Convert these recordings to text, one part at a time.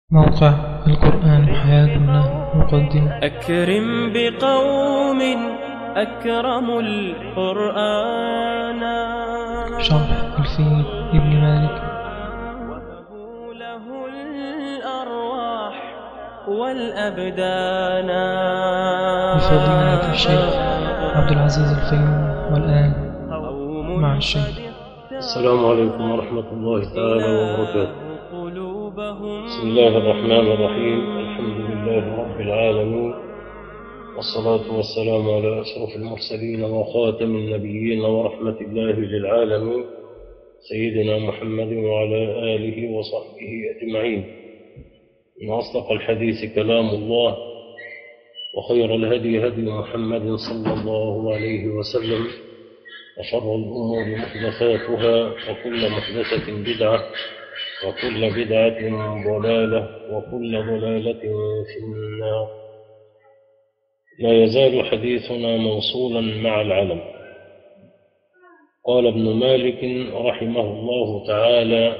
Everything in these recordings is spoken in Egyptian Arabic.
موقع القرآن حياتنا مقدم أكرم بقوم أكرموا القرآن شرح الفيل ابن مالك وهبوا له الأرواح والأبدان بفضيلة الشيخ عبد العزيز الفيوم والآن قوم مع الشيخ. قد السلام عليكم ورحمة الله تعالى وبركاته قلوبهم بسم الله الرحمن الرحيم الحمد لله رب العالمين والصلاة والسلام على أشرف المرسلين وخاتم النبيين ورحمة الله للعالمين سيدنا محمد وعلى آله وصحبه أجمعين إن أصدق الحديث كلام الله وخير الهدي هدي محمد صلى الله عليه وسلم وشر الأمور محدثاتها وكل محدثة بدعة وكل بدعة ضلالة وكل ضلالة في النار لا يزال حديثنا موصولا مع العلم قال ابن مالك رحمه الله تعالى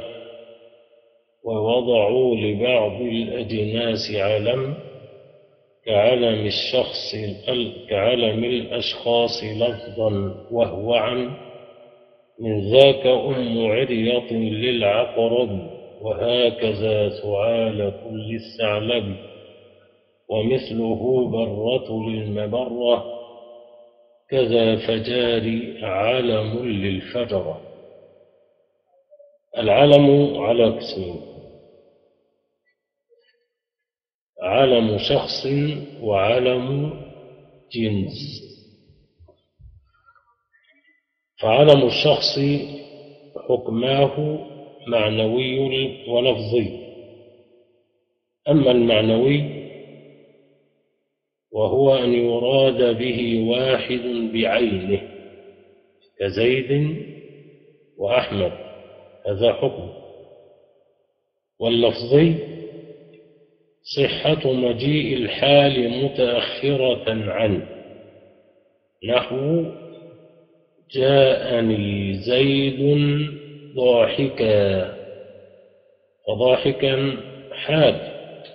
ووضعوا لبعض الأجناس علم كعلم الشخص كعلم الأشخاص لفظا وهو عن من ذاك أم عرية للعقرب وهكذا سعالة للثعلب ومثله برة للمبرة كذا فجار علم للفجرة العلم على قسمين علم شخص وعلم جنس فعلم الشخص حكماه معنوي ولفظي أما المعنوي وهو أن يراد به واحد بعينه كزيد وأحمد هذا حكم واللفظي صحة مجيء الحال متأخرة عنه نحو جاءني زيد ضاحكا فضاحكا حال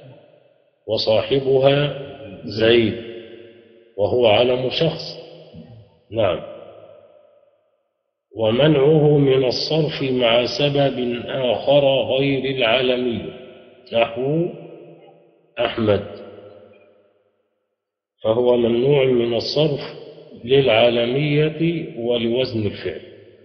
وصاحبها زيد وهو علم شخص نعم ومنعه من الصرف مع سبب آخر غير العالمي نحو أحمد فهو ممنوع من الصرف للعالمية ولوزن الفعل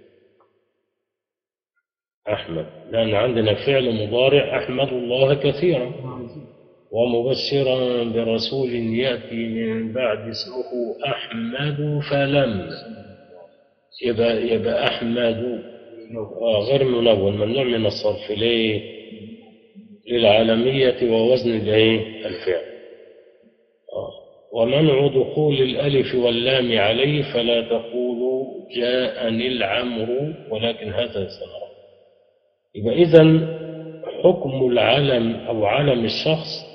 أحمد لأن عندنا فعل مضارع أحمد الله كثيرا ومبشرا برسول يأتي من بعد اسمه أحمد فلم يبقى, يبقى أحمد آه غير منون ممنوع من الصرف ليه؟ للعالمية ووزن الايه؟ الفعل آه. ومنع دخول الألف واللام عليه فلا تقولوا جاءني العمر ولكن هذا سنرى يبقى إذا حكم العلم أو علم الشخص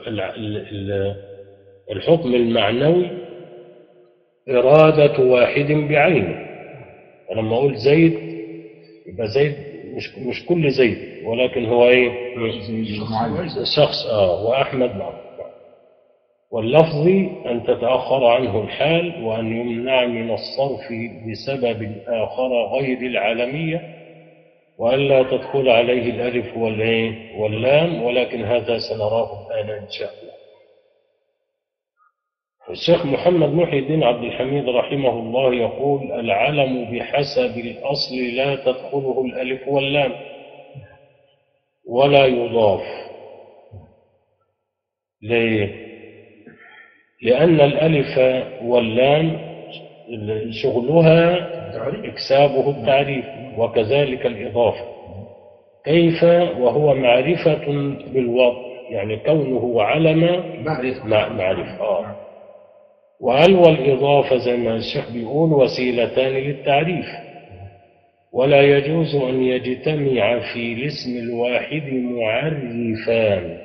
الحكم المعنوي إرادة واحد بعينه ولما أقول زيد يبقى زيد مش مش كل زيد ولكن هو إيه؟ شخص آه وأحمد معه واللفظ أن تتأخر عنه الحال وأن يمنع من الصرف بسبب آخر غير العالمية وألا تدخل عليه الألف واللام ولكن هذا سنراه الآن إن شاء الله الشيخ محمد محي الدين عبد الحميد رحمه الله يقول العلم بحسب الأصل لا تدخله الألف واللام ولا يضاف ليه؟ لأن الألف واللام شغلها إكسابه التعريف وكذلك الإضافة كيف وهو معرفة بالوضع يعني كونه علم معرفة معرفة آه. وهل والإضافة زي ما الشيخ بيقول وسيلتان للتعريف ولا يجوز أن يجتمع في الاسم الواحد معرفان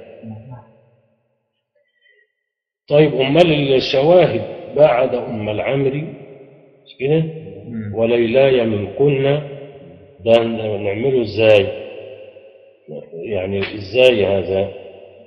طيب أمال الشواهد بعد أم العمري مش كده وليلاي من كنا ده نعمله ازاي يعني ازاي هذا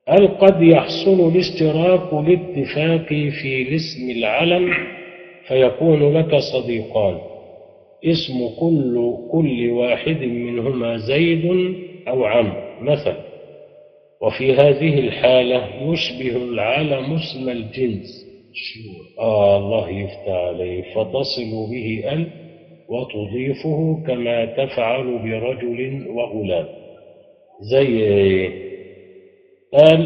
هل قد يحصل الاشتراك الاتفاق في الاسم العلم فيكون لك صديقان اسم كل كل واحد منهما زيد أو عمرو مثلا وفي هذه الحالة يشبه العلم اسم الجنس آه الله يفتح عليه فتصل به ال وتضيفه كما تفعل برجل وغلام زي إيه؟ قال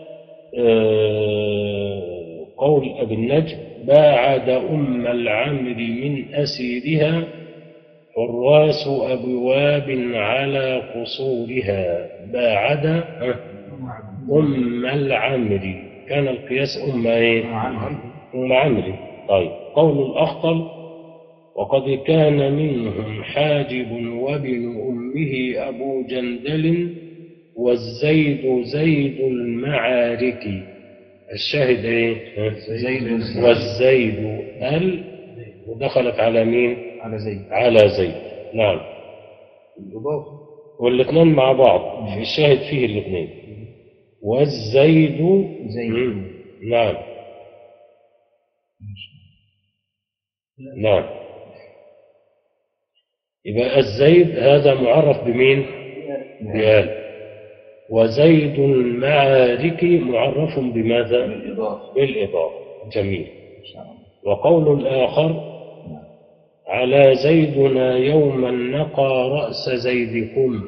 آه قول أبي النجم باعد أم العمر من أسيرها حراس أبواب على قصورها باعد آه، أم العمر كان القياس أم إيه؟ أم عمرو طيب قول الأخطل وقد كان منهم حاجب وابن أمه أبو جندل والزيد زيد المعارك الشاهد ايه زيد والزيد ال ودخلت على مين على زيد على زيد نعم الإضافة والاثنين مع بعض في الشاهد فيه الاثنين والزيد زيد مم. نعم نعم يبقى الزيد هذا معرف بمين بآل وزيد المعارك معرف بماذا الإضافة بالإضافة جميل إن شاء الله وقول الآخر على زيدنا يوما نقى رأس زيدكم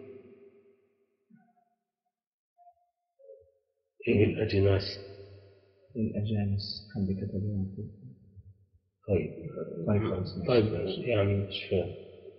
إيه الأجناس الأجانس حد كتب لنا كده. طيب طيب خلاص طيب يعني مش فاهم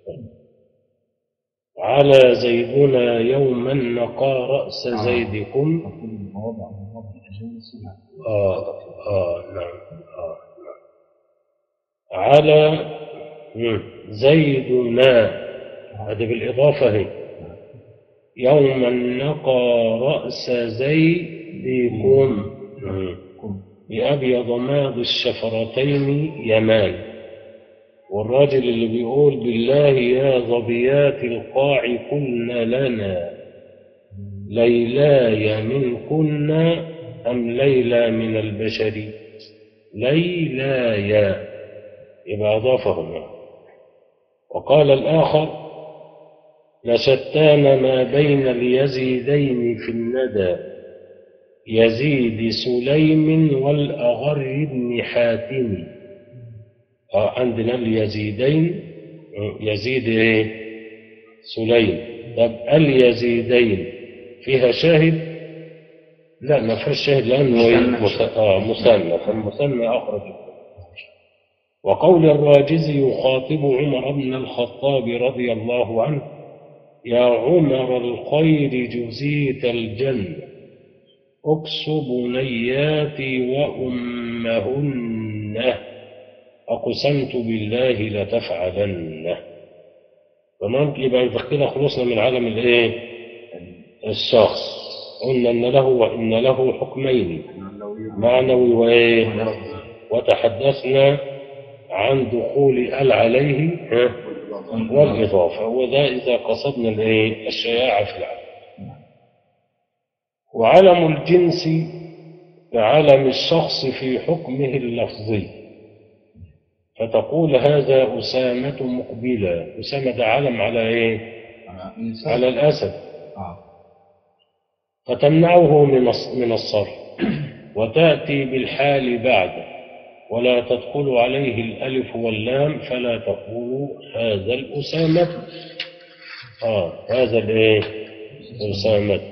على زيدنا يوما نقى رأس آه. زيدكم أقول المواضع مواضع الأجانس نعم آه آه نعم آه نعم على مم. زيدنا هذا بالإضافة هي يوما نقى رأس زيدكم مم. كم بأبيض ماض الشفرتين يمان والراجل اللي بيقول بالله يا ظبيات القاع كن لنا ليلاي منكن أم ليلى من البشر ليلاي يبقى أضافهما وقال الآخر لشتان ما بين اليزيدين في الندى يزيد سليم والأغر بن حاتم آه عندنا اليزيدين آه، يزيد إيه؟ سليم طب اليزيدين فيها شاهد لا ما فيهاش شاهد لأنه إيه؟ مثنى. مس- آه مثنى فالمثنى أخرج وقول الراجز يخاطب عمر بن الخطاب رضي الله عنه يا عمر الخير جزيت الجنة أكس بنياتي وأمهن أقسمت بالله لتفعلن تمام يبقى يبقى كده خلصنا من عالم الايه الشخص قلنا ان له وان له حكمين معنوي وايه وتحدثنا عن دخول ال عليه ها، والإضافة وده إذا قصدنا الإيه؟ الشياعة في العالم وعلم الجنس كعلم الشخص في حكمه اللفظي فتقول هذا أسامة مقبلة أسامة ده علم على إيه؟ على الأسد آه. فتمنعه من الص- من الصرف وتأتي بالحال بعده ولا تدخل عليه الألف واللام فلا تقول هذا الأسامة آه هذا الإيه أسامة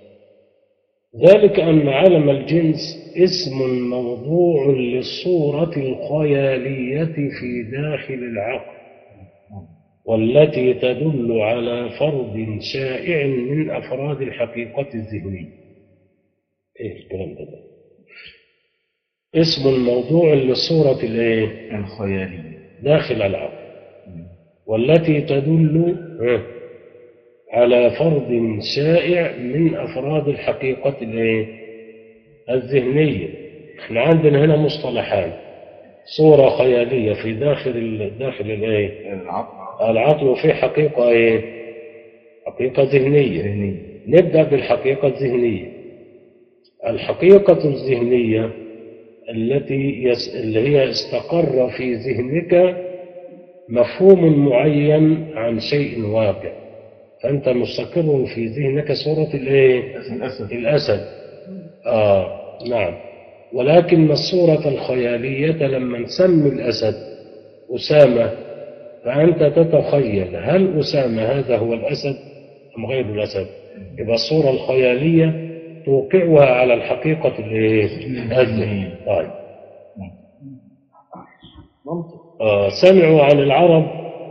ذلك أن علم الجنس اسم موضوع للصورة الخيالية في داخل العقل والتي تدل على فرد شائع من أفراد الحقيقة الذهنية إيه الكلام ده بقى؟ اسم موضوع للصورة الإيه؟ الخيالي داخل العقل والتي تدل ها، على فرد شائع من أفراد الحقيقة الإيه؟ الذهنية احنا عندنا هنا مصطلحان صورة خيالية في داخل ال- داخل الإيه؟ العقل العقل وفي حقيقة إيه؟ حقيقة ذهنية ذهني نبدأ بالحقيقة الذهنية الحقيقة الذهنية التي يس... اللي هي استقر في ذهنك مفهوم معين عن شيء واقع فأنت مستقر في ذهنك صورة الإيه؟ الأسد الأسد آه نعم ولكن الصورة الخيالية لما نسمي الأسد أسامة فأنت تتخيل هل أسامة هذا هو الأسد أم غير الأسد يبقى الصورة الخيالية توقعها على الحقيقة الإيه؟ الذهنية طيب منطق آه سمعوا عن العرب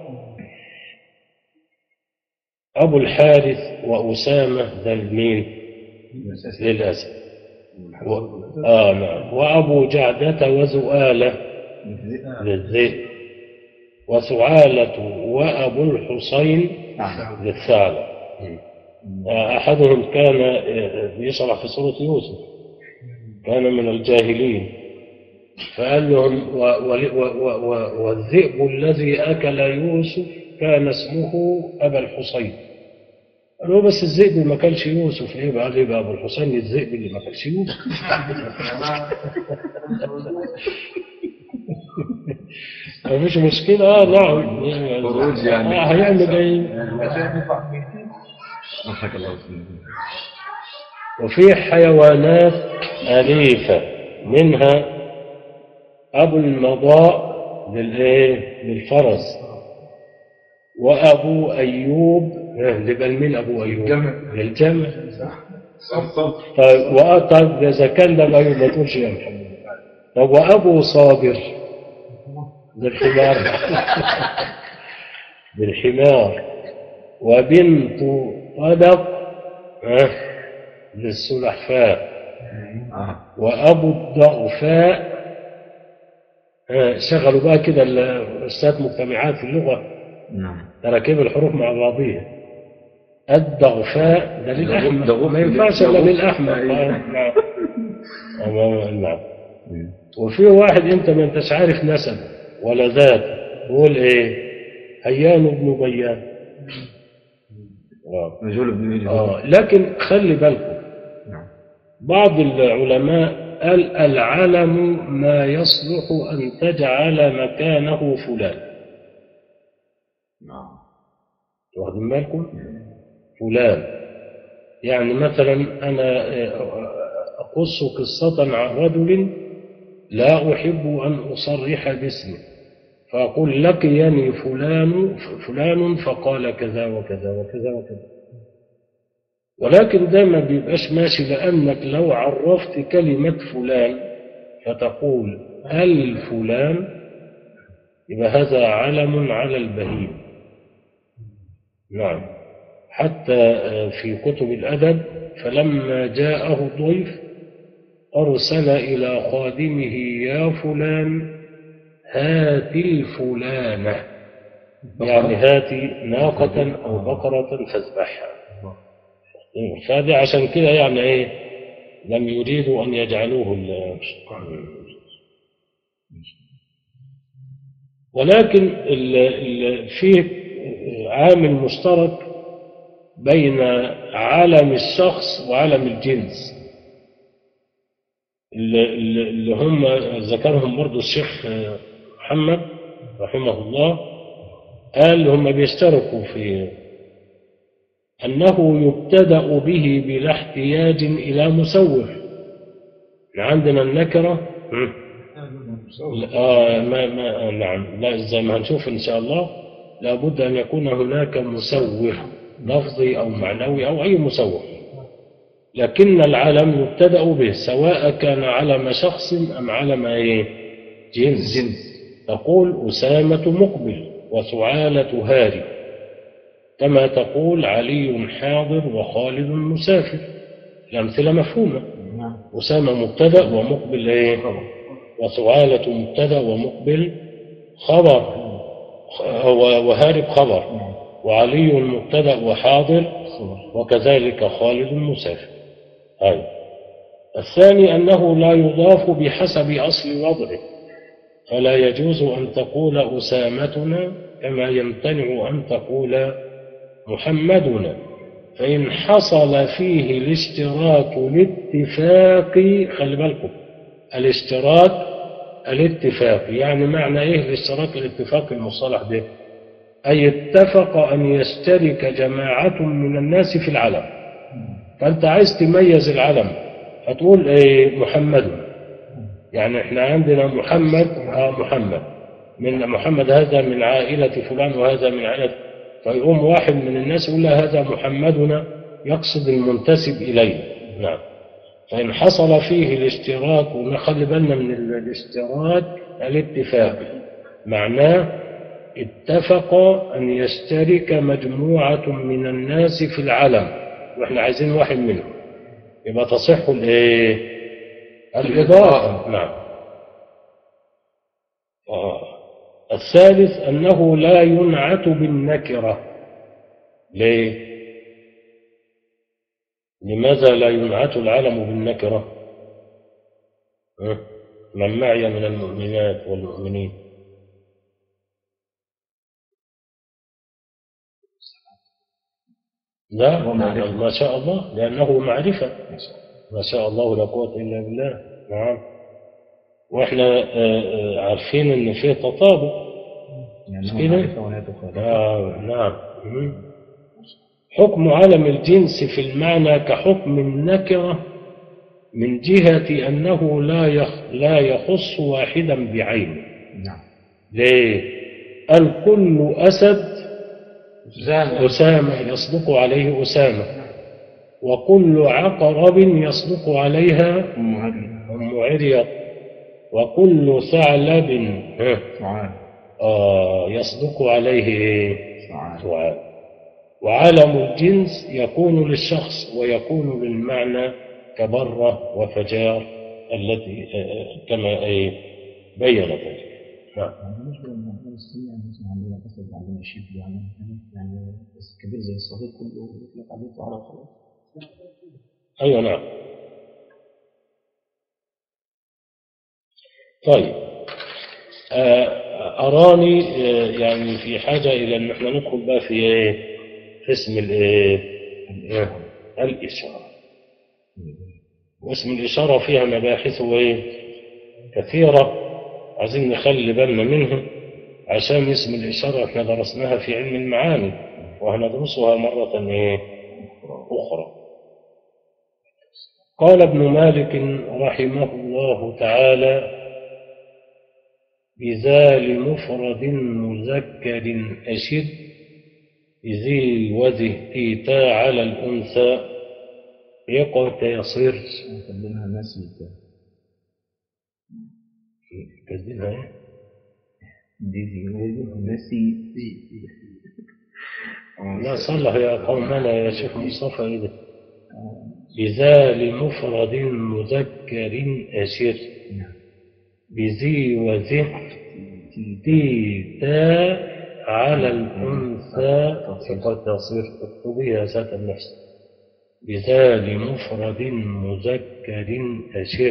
أبو الحارث وأسامة ده المين للأسد و... آه نعم وأبو جعدة وزؤالة للذئب وثعالة وأبو الحسين نعم للثعلب آه، أحدهم كان آه، يشرح في سورة يوسف كان من الجاهلين فقال لهم و... و... و... و... والذئب الذي أكل يوسف كان اسمه أبا الحسين قالوا بس الذئب ما كانش يوسف ايه بقى ليه بقى ابو الحسين الذئب اللي ما كانش يوسف مفيش مشكلة اه نعم خروج يعني. آه هيعمل ايه ضحك الله وسلم وفي حيوانات أليفة منها أبو المضاء للإيه؟ للفرس وأبو أيوب آه، يبقى مين أبو أيوب؟ جمع. للجمع صف صف طيب وأ- طيب إذا كان ده أيوب ما تقولش يا محمد طب وأبو صابر للحمار للحمار وبنت صدق آه، للسلحفاء آه. وأبو الضعفاء آه، شغلوا بقى كده الأستاذ مجتمعات في اللغة نعم تراكيب الحروف مع بعضيها الضعفاء ده للأحمر ضغوف- ما ينفعش إلا ضغوف. للأحمر أيوة. آه، نعم آه، نعم وفي واحد أنت ما أنتش عارف نسبه ولا ذاته يقول إيه هيان بن بيان آه. مجهول بن مجهول آه لكن خلي بالكم نعم بعض العلماء قال العلم ما يصلح أن تجعل مكانه فلان نعم واخدين بالكم فلان يعني مثلا أنا أقص قصة عن رجل لا أحب أن أصرح باسمه فأقول لقيني فلان فلان فقال كذا وكذا وكذا وكذا ولكن ده ما بيبقاش ماشي لأنك لو عرفت كلمة فلان فتقول الفلان يبقى هذا علم على البهيم نعم حتى آه، في كتب الأدب فلما جاءه الضيف أرسل إلى خادمه يا فلان هات الفلانة يعني هات ناقة أو بقرة فاذبحها فهذه عشان كده يعني إيه لم يريدوا أن يجعلوه ال- ولكن ال- ال- فيه عامل مشترك بين عالم الشخص وعالم الجنس اللي- اللي اللي هم ذكرهم برضو الشيخ محمد رحمه الله قال هم بيشتركوا في أنه يبتدأ به بلا احتياج إلى مسوغ عندنا النكرة م. آه ما ما نعم لا زي ما هنشوف إن شاء الله لابد أن يكون هناك مسوغ لفظي أو معنوي أو أي مسوغ لكن العلم يبتدأ به سواء كان علم شخص أم علم إيه؟ جنس جنس تقول أسامة مقبل وسعالة هاري كما تقول علي حاضر وخالد مسافر الأمثلة مفهومة نعم أسامة مبتدأ ومقبل إيه؟ وسعالة مبتدأ ومقبل خبر خ- وهارب خبر وعلي مبتدأ وحاضر وكذلك خالد مسافر هاي الثاني أنه لا يضاف بحسب أصل وضعه فلا يجوز أن تقول أسامتنا كما يمتنع أن تقول محمدنا فإن حصل فيه الاشتراك الاتفاق خلي بالكم الاشتراك الاتفاق يعني معنى ايه الاشتراك الاتفاق المصطلح ده أي اتفق أن يشترك جماعة من الناس في العلم فأنت عايز تميز العلم هتقول ايه محمد يعني احنا عندنا محمد آه محمد من محمد هذا من عائلة فلان وهذا من عائلة فيقوم واحد من الناس يقول له هذا محمدنا يقصد المنتسب إليه نعم فإن حصل فيه الاشتراك ونخلي بالنا من الاشتراك الاتفاق معناه اتفق أن يشترك مجموعة من الناس في العلم وإحنا عايزين واحد منهم يبقى تصح الايه الإضافة نعم آه. الثالث أنه لا ينعت بالنكرة ليه لماذا لا ينعت العلم بالنكرة ها؟ من معي من المؤمنات والمؤمنين لا هو معرفة. ما شاء الله لأنه معرفة ما شاء الله لا قوة إلا بالله نعم وإحنا آه، آه، عارفين إن فيه تطابق يعني كده؟ هو معرفة ولا تخالف آه نعم مم. حكم علم الجنس في المعنى كحكم النكرة من جهة أنه لا يخ لا يخص واحدا بعينه نعم ليه؟ الكل أسد زال أسامة يصدق عليه أسامة وكل عقرب يصدق عليها أم عريض وكل ثعلب ها، سعاد آه يصدق عليه إيه؟ سعاد سؤال وعلم الجنس يكون للشخص ويكون للمعنى كبرة وفجار التي آه، آه، كما إيه بين ذلك نعم بالنسبة للموضوع السنة مثلا عندنا أسد عندنا شيب يعني يعني بس كبير زي الصغير كله يطلق عليه سعادة وخلاص أيوة نعم طيب آه، أراني آه، يعني في حاجة إلى أن احنا ندخل بقى في إيه في اسم الإيه آه، الإشارة واسم الإشارة فيها مباحث إيه كثيرة عايزين نخلي بالنا منها عشان اسم الإشارة احنا درسناها في علم المعاني وهندرسها مرة إيه أخرى قال ابن مالك رحمه الله تعالى بذا لمفرد مذكر أشد ذي وذه تيتا على الأنثى يقعد يصير نكلمها نسيت كذبها إيه؟ دي ذي وجه نسيت لا صلح يا قومنا يا شيخ مصطفى إيه ده؟ بذا لمفرد مذكر أشر بذي وذه تيتا على الأنثى فقد تصير اكتبيها ذات النفس بذا لمفرد مذكر أشر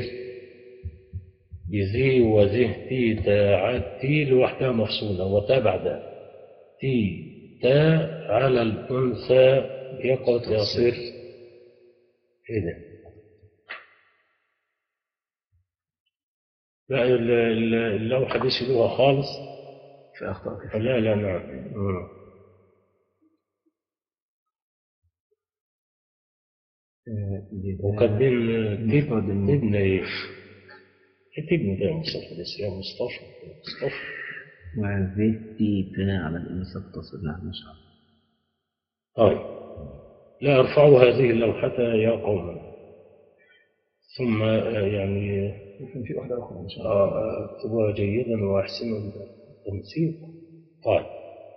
بذي وذه تيتا ع- تي لوحدها مفصولة وتا بعدها تي تا على الأنثى يقعد يصير ايه ده؟ لا ال- ال- اللوحة دي شيلوها خالص في أخطاء كثيرة لا لا نعم مم. وكاتبين تب- مفرد الم- تبنى ايه؟ ايه تبنى ده يا مصطفى بس يا مصطفى مصطفى وذي تيتا على الأنثى اتصل نعم ما شاء الله طيب لا ارفعوا هذه اللوحة يا قوم ثم آه، يعني يمكن في واحدة أخرى إن شاء الله آه، اكتبوها جيدا واحسنوا التنسيق طيب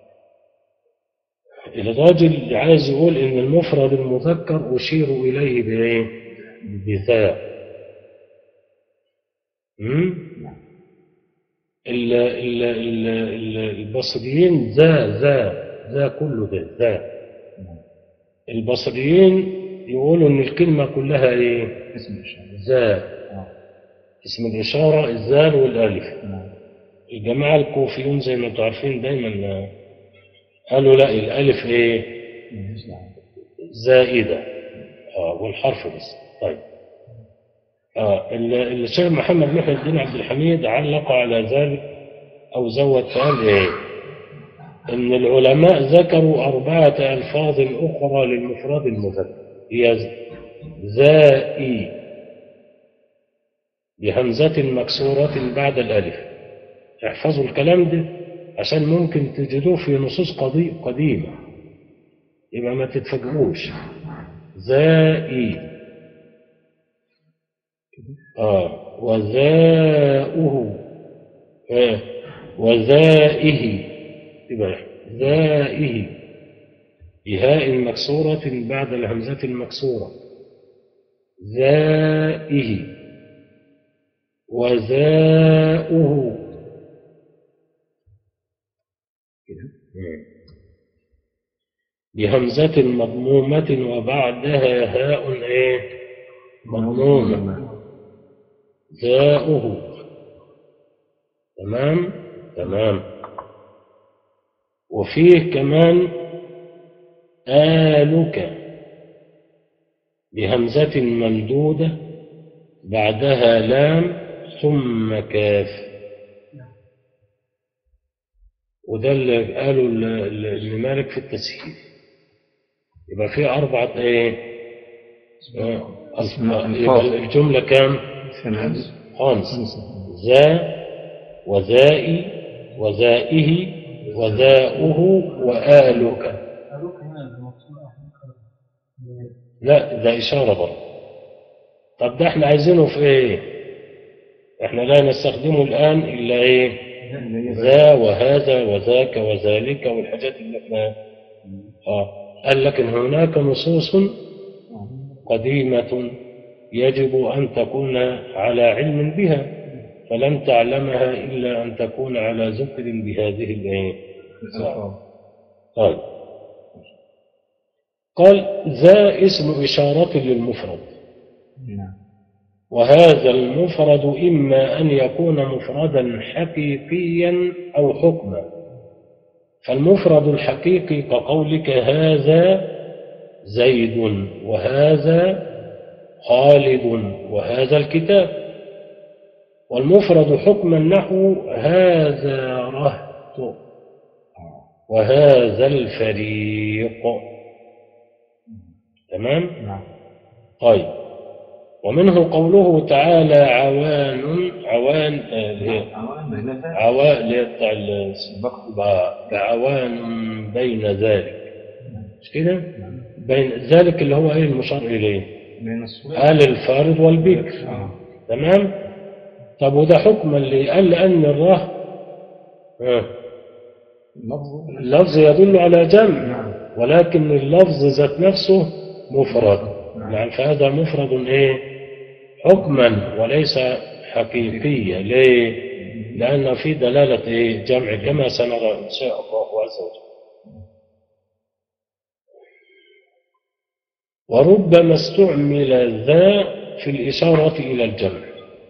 الراجل عايز يقول ان المفرد المذكر اشير اليه بايه بذا أمم؟ ال- ال- ال- ال- البصريين ذا ذا ذا كله ده ذا البصريين يقولوا ان الكلمه كلها ايه اسم الشعر ذا آه. اسم الإشارة الذال والألف نعم الجماعة الكوفيون زي ما انتم عارفين دايما آه، قالوا لا الألف إيه مالهاش دعوة زائدة آه والحرف بس طيب آه ال- الشيخ محمد محي الدين عبد الحميد علق على ذلك أو زود قال إيه إن العلماء ذكروا أربعة ألفاظ أخرى للمفرد المذكر هي ز- زائي بهمزة مكسورة بعد الألف احفظوا الكلام ده عشان ممكن تجدوه في نصوص قضي- قديمة يبقى ما تتفاجئوش زائي آه وزاؤه آه وزائه يبقى زائه بهاء مكسورة بعد الهمزة المكسورة زائه وزاؤه بهمزة مضمومة وبعدها هاء ايه مضمومة زاؤه تمام تمام وفيه كمان آلك بهمزة ممدودة بعدها لام ثم كاف وده اللي قاله ال- ال- ابن مالك في التسهيل يبقى في أربعة إيه؟ آه، أصل- يبقى الجملة كام؟ خمس خمس ذا وذائي وذائه وذاؤه وآلك لا ده إشارة برضه طب ده احنا عايزينه في ايه احنا لا نستخدمه الآن إلا ايه ذا وهذا وذاك وذلك والحاجات اللي احنا اه قال لكن هناك نصوص قديمة يجب أن تكون على علم بها فلم تعلمها إلا أن تكون على ذكر بهذه الآية طيب قال ذا اسم إشارة للمفرد نعم وهذا المفرد إما أن يكون مفردا حقيقيا أو حكما فالمفرد الحقيقي كقولك هذا زيد وهذا خالد وهذا الكتاب والمفرد حكما نحو هذا رهط وهذا الفريق تمام نعم طيب ومنه قوله تعالى عوان عوان آه، اللي هي عوام مهلكة عوان اللي هي بتاع ال- ب- بعوان بين ذلك مش كده؟ بين ذلك اللي هو ايه المشار اليه بين الصورة قال الفارض والبكر آه. تمام طب وده حكم اللي قال لان الره آه، اللفظ اللفظ يدل على جمع نعم ولكن اللفظ ذات نفسه مفرد نعم فهذا مفرد ايه حكما وليس حقيقيا ليه لأن في دلالة إيه؟ جمع كما سنرى إن شاء الله عز وجل وربما استعمل ذا في الإشارة إلى الجمع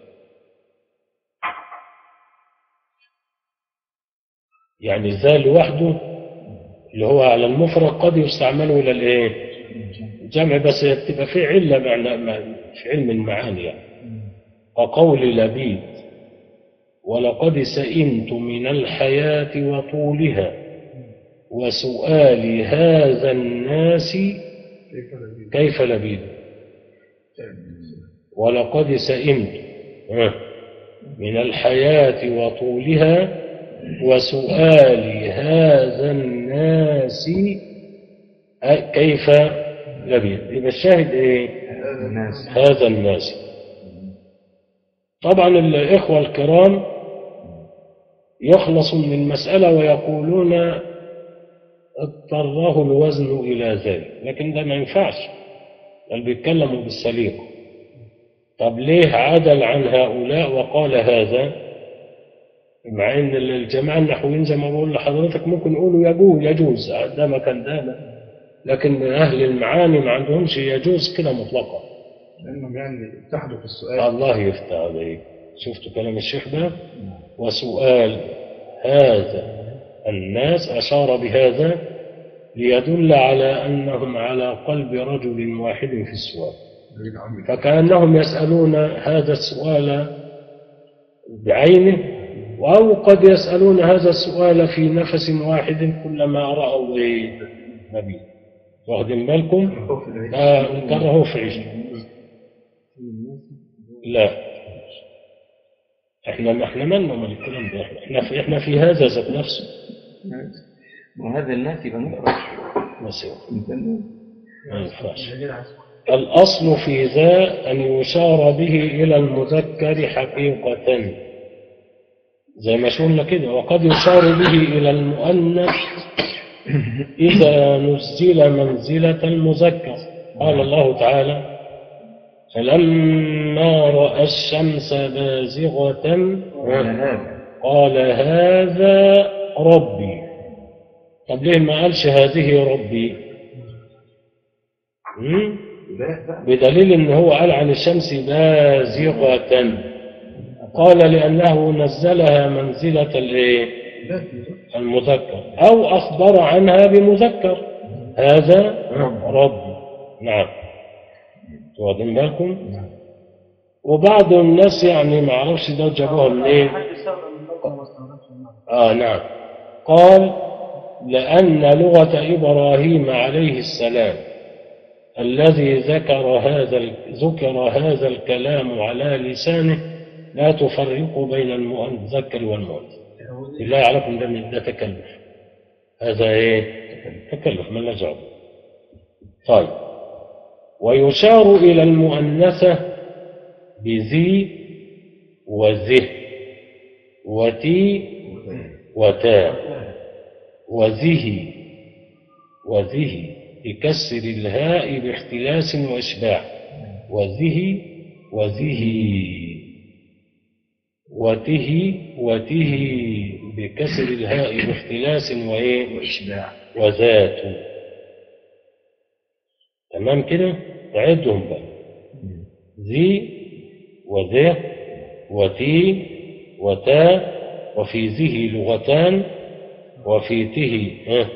يعني ذا لوحده اللي هو على المفرد قد يستعمل إلى الإيه؟ الجمع بس تبقى في علة معنى مع- في علم المعاني يعني وقول لبيد ولقد سئمت من الحياة وطولها وسؤال هذا الناس كيف لبيد ولقد سئمت آه، من الحياة وطولها وسؤال هذا الناس آه، كيف لبيد يبقى الشاهد ايه الناس هذا الناس طبعا الإخوة الكرام يخلص من المسألة ويقولون اضطره الوزن إلى ذلك لكن ده ما ينفعش بل بيتكلموا بالسليقة طب ليه عدل عن هؤلاء وقال هذا مع ان الجماعة النحويين زي ما بقول لحضرتك ممكن يقولوا يجوز يجوز ده مكان ده لكن أهل المعاني ما عندهمش يجوز كده مطلقا لأنهم يعني اتحدوا في السؤال الله يفتح عليك شفتوا كلام الشيخ ده وسؤال هذا الناس أشار بهذا ليدل على أنهم على قلب رجل واحد في السؤال فكأنهم يسألون هذا السؤال بعينه أو قد يسألون هذا السؤال في نفس واحد كلما رأوا إيه؟ نبي واخدين بالكم؟ آه كرهوا في عيش لا احنا احنا مالنا من الكلام ده احنا في احنا في هذا ذات نفسه وهذا الناس يبقى مفرد بس مثلا ما ينفعش الأصل في ذا أن يشار به إلى المذكر حقيقة زي ما شلنا كده وقد يشار به إلى المؤنث إذا نزل منزلة المذكر قال الله تعالى فلما رأى الشمس بازغة هذا قال هذا ربي طب ليه ما قالش هذه ربي هم؟ بدليل ان هو قال عن الشمس بازغة قال لأنه نزلها منزلة الايه المذكر أو أخبر عنها بمذكر هذا ربي نعم واخدين بالكم وبعض الناس يعني ما اعرفش ده جابوها منين اه نعم قال لأن لغة إبراهيم عليه السلام الذي ذكر هذا ال- ذكر هذا الكلام على لسانه لا تفرق بين المذكر والمؤنث بالله عليكم ده من- ده تكلف هذا ايه تكلف ما دعوه طيب ويشار إلى المؤنثة بذي وذه وتي وتا وذه وذه بكسر الهاء باختلاس وإشباع وذه وذه وته وته بكسر الهاء باختلاس وإيه وإشباع وذات تمام كده تعدهم بقى ذي وذه وتي وتا وفي ذه لغتان وفي ته ها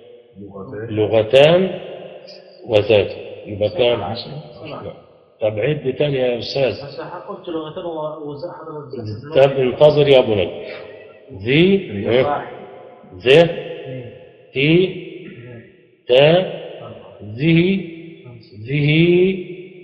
لغتان وذات يبقى كام عشرة طب عد تاني يا استاذ بس قلت لغتين وزاء حضرتك طب انتظر يا ابو نجم ذي ها ذه تي تا ذه ذه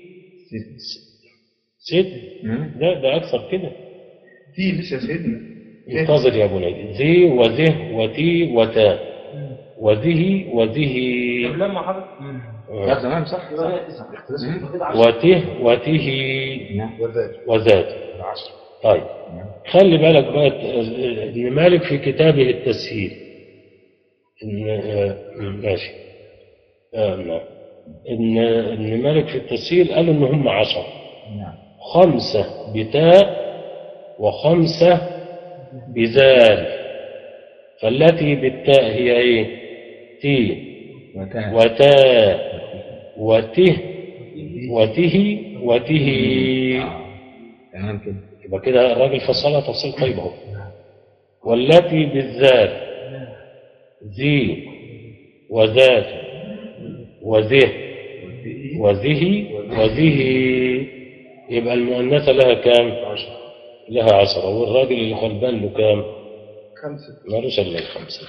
ست لا ده اكثر كده في لسه سيدنا انتظر يا ابو نجم ذي وذه وتي وتا وذه وذه طب لما حضرتك لا تمام صح يبقى صح هي تسعة مم. يبقى كده عشرة وته وته نعم وذات وذات العشر طيب خلي بالك بقى ابن مالك في كتابه التسهيل إن آه، ماشي آه نعم إن ابن مالك في التسهيل قال إن هم عشرة نعم خمسة بتاء وخمسة بذال فالتي بالتاء هي إيه؟ تي وكان وتاء وته وته وته تمام كده يبقى كده الراجل فصلها تفصيل طيب اهو والتي بالذات ذي وذات وذه وذه وذه يبقى المؤنثة لها كام؟ لها عشرة والراجل اللي غلبان له كام؟ خمسة مالوش إلا الخمسة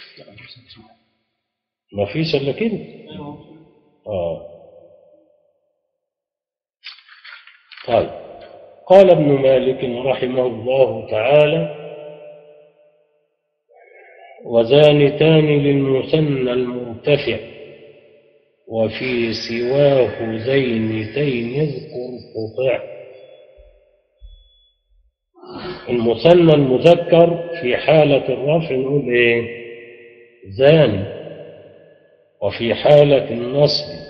ما فيش إلا كده آه طيب قال ابن مالك رحمه الله تعالى وزانتان للمثنى المرتفع وفي سواه زينتين اذكر قطع المثنى المذكر في حالة الرفع نقول ايه زاني وفي حالة النصب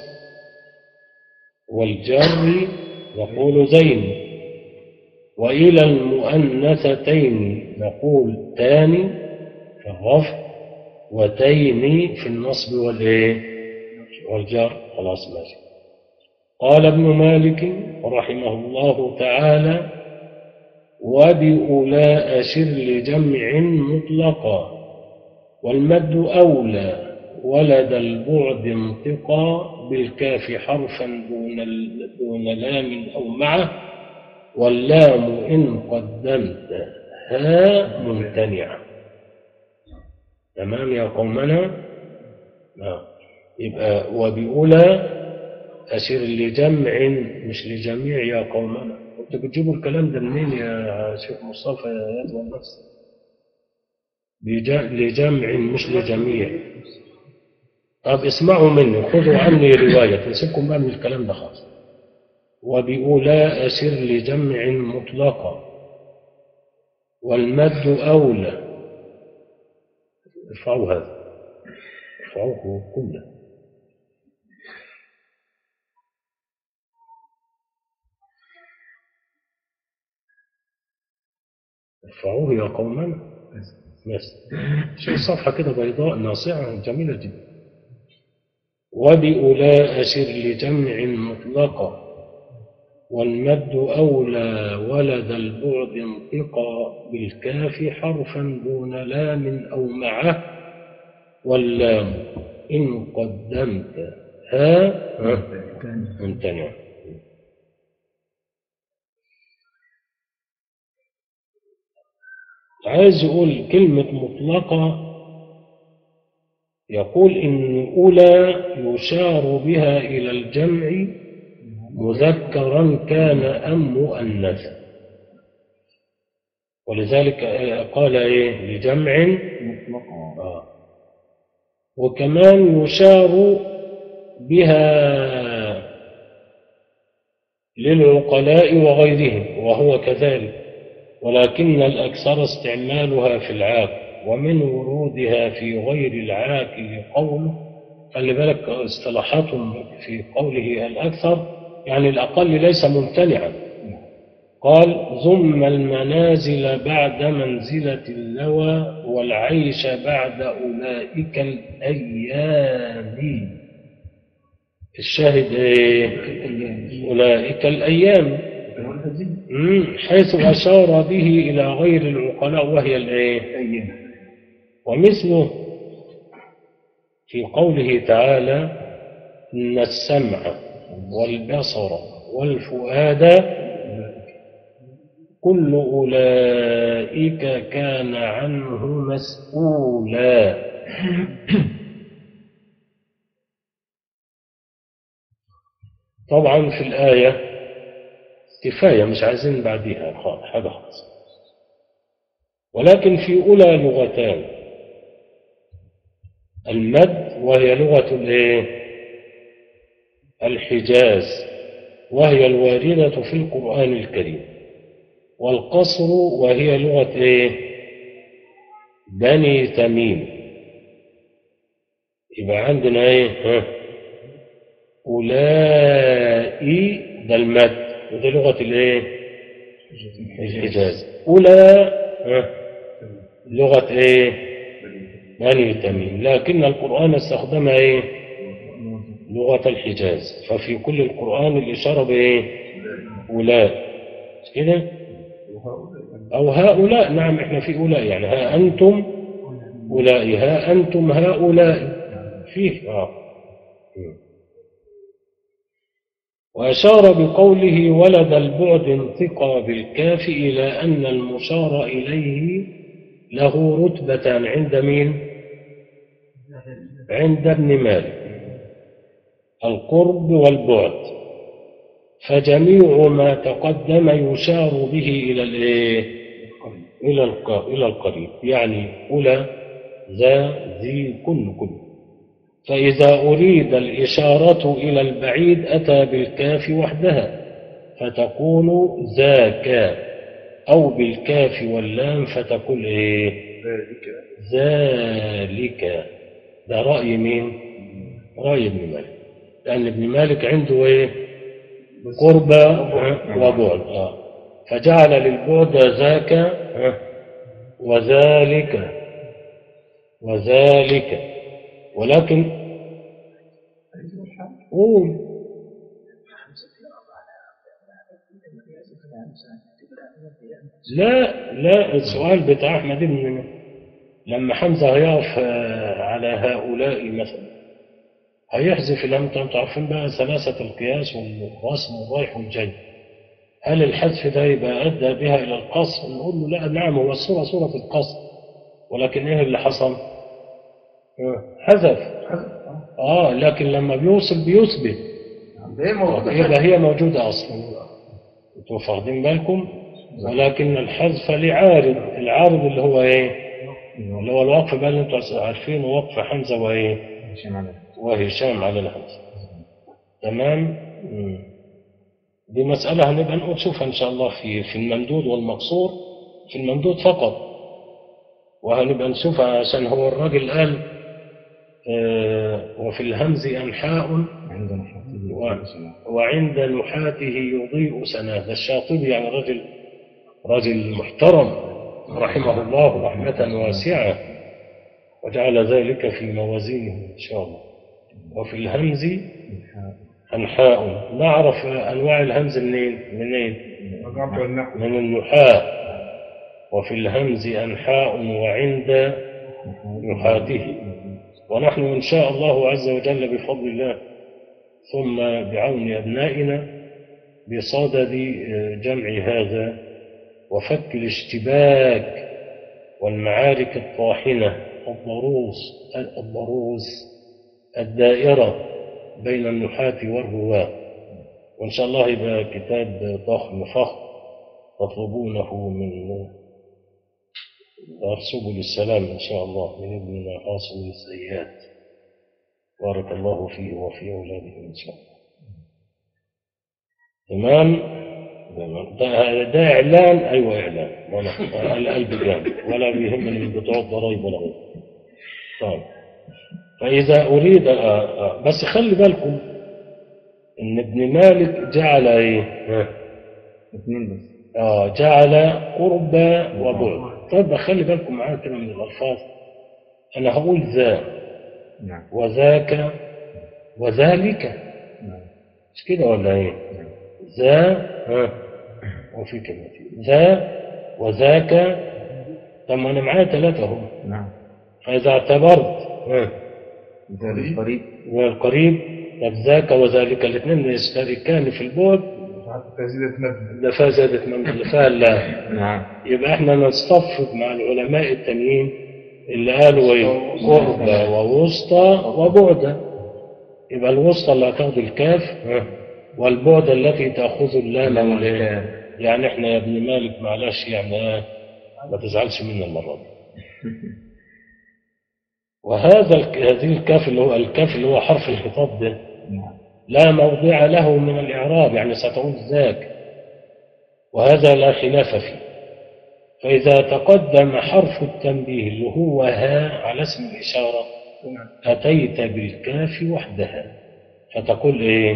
والجر نقول زين وإلى المؤنثتين نقول تاني في الرفع وتين في النصب والإيه والجر خلاص ماشي قال ابن مالك رحمه الله تعالى وبأولاء أشر لجمع مطلقا والمد أولى ولد البعد انطقا بالكاف حرفا دون ال- دون لام أو معه واللام إن قدمت ها ممتنعة تمام يا قومنا نعم يبقى وبأولى أسير لجمع مش لجميع يا قومنا انتوا بتجيبوا الكلام ده منين يا شيخ مصطفى يا يد والنفس بج- لجمع مش لجميع طب اسمعوا مني خذوا عني رواية نسيبكم بقى من الكلام ده خالص وبأولى أسر لجمع مطلقا والمد أولى ارفعوا هذا ارفعوه كله ارفعوه يا قومنا بس شوف صفحة كده بيضاء ناصعة جميلة جدا وبأولى أسر لجمع مطلقا والمد أولى ولد البعد انطقا بالكاف حرفا دون لام أو معه واللام إن قدمت ها ها ممتنع عايز يقول كلمة مطلقة يقول إن أولى يشار بها إلى الجمع مذكرا كان أم مؤنثا ولذلك آه، قال إيه لجمع مطلقا آه. وكمان يشار بها للعقلاء وغيرهم وهو كذلك ولكن الأكثر استعمالها في العاقل ومن ورودها في غير العاقل قوله خلي بالك اصطلاحاتهم في قوله الأكثر يعني الأقل ليس ممتنعا قال ضم المنازل بعد منزلة اللوى والعيش بعد أولئك الأيام الشاهد إيه؟ أولئك الأيام مم، حيث أشار به إلى غير العقلاء وهي الإيه؟ ومثله في قوله تعالى إن السمع والبصر والفؤاد كل أولئك كان عنه مسؤولا طبعا في الآية كفاية مش عايزين بعديها خالص حاجة خالص ولكن في أولى لغتان المد وهي لغة الايه الحجاز وهي الواردة في القرآن الكريم والقصر وهي لغة ايه بني تميم يبقى عندنا ايه ها أولئي ده المد وده لغة الايه الحجاز أولى ها لغة ايه بني تميم لكن القرآن استخدمها ايه لغة الحجاز ففي كل القرآن الإشارة بإيه أولاء مش كده أو هؤلاء نعم إحنا في أولاء يعني ها أنتم أولاء ها أنتم هؤلاء فيه آه. وأشار بقوله ولد البعد انتقى بالكاف إلى أن المشار إليه له رتبتان عند مين عند ابن مالك القرب والبعد فجميع ما تقدم يشار به إلى الإيه؟ إلى الق- إلى القريب يعني أولى ذا ذي كل كل فإذا أريد الإشارة إلى البعيد أتى بالكاف وحدها فتكون ذاك أو بالكاف واللام فتكون إيه ذلك ده رأي مين رأي ابن مالك لأن ابن مالك عنده إيه قربة وبعد آه. فجعل للبعد ذاك آه، وذلك وذلك ولكن قول لا لا السؤال بتاع احمد بن لما حمزه هيقف آه، على هؤلاء مثلا هيحذف الهمزة انتوا عارفين بقى ثلاثة القياس والوصل والرايح والجاي هل الحذف ده يبقى أدى بها إلى القصر نقول له لا نعم هو الصورة صورة القصر ولكن إيه اللي حصل آه، حذف آه لكن لما بيوصل بيثبت ده هي موجودة يبقى هي موجودة أصلا انتوا واخدين بالكم ولكن الحذف لعارض العارض اللي هو ايه اللي هو الوقف بقى اللي انتوا عارفينه وقف حمزة وايه هشام على وهشام على الحمزة تمام مم. دي مسألة هنبقى نقول نشوفها إن شاء الله في في الممدود والمقصور في الممدود فقط وهنبقى نشوفها عشان هو الراجل قال آه وفي الهمز أنحاء عندنا حاطين و- وعند نحاته يضيء سناه ده الشاطبي يعني رجل رجل محترم رحمه الله رحمة واسعة وجعل ذلك في موازينه إن شاء الله وفي الهمز أنحاء نعرف أنواع الهمز منين منين رجعت والنحو من النحاء وفي الهمز أنحاء وعند نحاته ونحن إن شاء الله عز وجل بفضل الله ثم بعون أبنائنا بصدد جمع هذا وفك الاشتباك والمعارك الطاحنة الضروس الضروس الدائرة بين النحاة والرواة وإن شاء الله يبقى كتاب ضخم فخم تطلبونه من دار سبل السلام إن شاء الله من ابننا عاصم الزيات بارك الله فيه وفي أولاده إن شاء الله تمام ده, ده إعلان أيوة إعلان ولا القلب جامد ولا بيهمني من بتوع الضرايب ولا غيره طيب فإذا أريد آه آه بس خلي بالكم إن ابن مالك جعل إيه؟ ها؟ اثنين بس آه جعل قرب وبعد طيب خلي بالكم معايا كده من الألفاظ أنا هقول ذا نعم وذاك وذلك نعم مش كده ولا إيه؟ نعم ذا ها وفي كلمتين ذا وذاك طب ما أنا معايا ثلاثة هم نعم فإذا اعتبرت ها ذلك قريب والقريب طب ذاك وذلك الاثنين يشتركان في البعد تزيد مبنى ده فيها زادت من اللي فيها لا نعم يبقى احنا نصطفق مع العلماء التانيين اللي قالوا ايه قرب ووسطى وبعد يبقى الوسطى اللي هتاخد الكاف ها، والبعد التي تاخذ اللام والإيه؟ يعني احنا يا ابن مالك معلش يعني ايه ما تزعلش منا المره دي وهذا الك- هذه الكاف اللي هو الكاف اللي هو حرف الخطاب ده نعم لا موضع له من الإعراب يعني ستقول ذاك وهذا لا خلاف فيه فإذا تقدم حرف التنبيه اللي هو ها على اسم الإشارة أتيت بالكاف وحدها فتقول إيه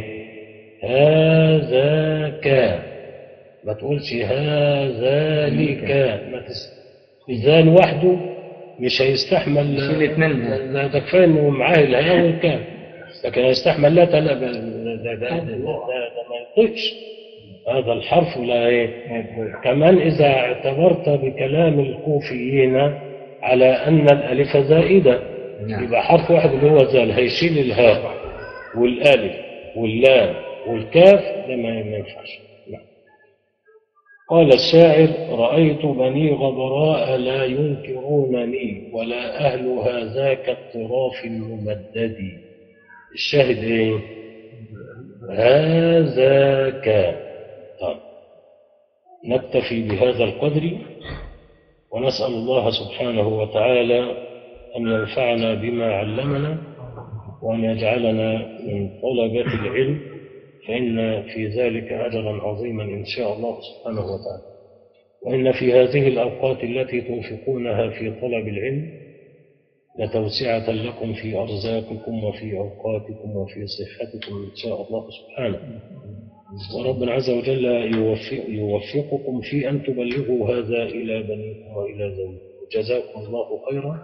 هذاك ما تقولش هذلك ما تس... ذا لوحده مش هيستحمل شيل اتنين. ده ده كفايه انه معاه الهاء والكاف لكن هيستحمل لا لا ده ده, ده, ده, ده, ده ما يطيقش هذا الحرف لا ايه كمان اذا اعتبرت بكلام الكوفيين على ان الالف زائده نعم. يبقى حرف واحد اللي هو زال هيشيل الهاء والالف واللام والكاف ده ما ما ينفعش لا. قال الشاعر رأيت بني غبراء لا ينكرونني ولا أهل هذاك الطراف الممدد الشاهد ايه هذاك طيب نكتفي بهذا القدر ونسأل الله سبحانه وتعالى أن ينفعنا بما علمنا وأن يجعلنا من طلبة العلم فإن في ذلك أجرا عظيما إن شاء الله سبحانه وتعالى وإن في هذه الأوقات التي تنفقونها في طلب العلم لتوسعة لكم في أرزاقكم وفي أوقاتكم وفي صحتكم إن شاء الله سبحانه وربنا عز وجل يوفق يوفقكم في أن تبلغوا هذا إلى بنيكم وإلى زوجكم جزاكم الله خيرا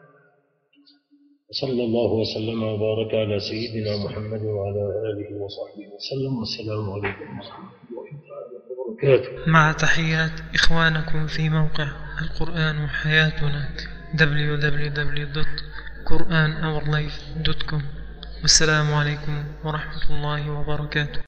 وصلى الله وسلم وبارك على سيدنا محمد وعلى آله وصحبه وسلم والسلام عليكم ورحمة الله تعالى وبركاته مع تحيات إخوانكم في موقع القرآن حياتنا www.1 قرآن اور لايف دوت كوم والسلام عليكم ورحمة الله وبركاته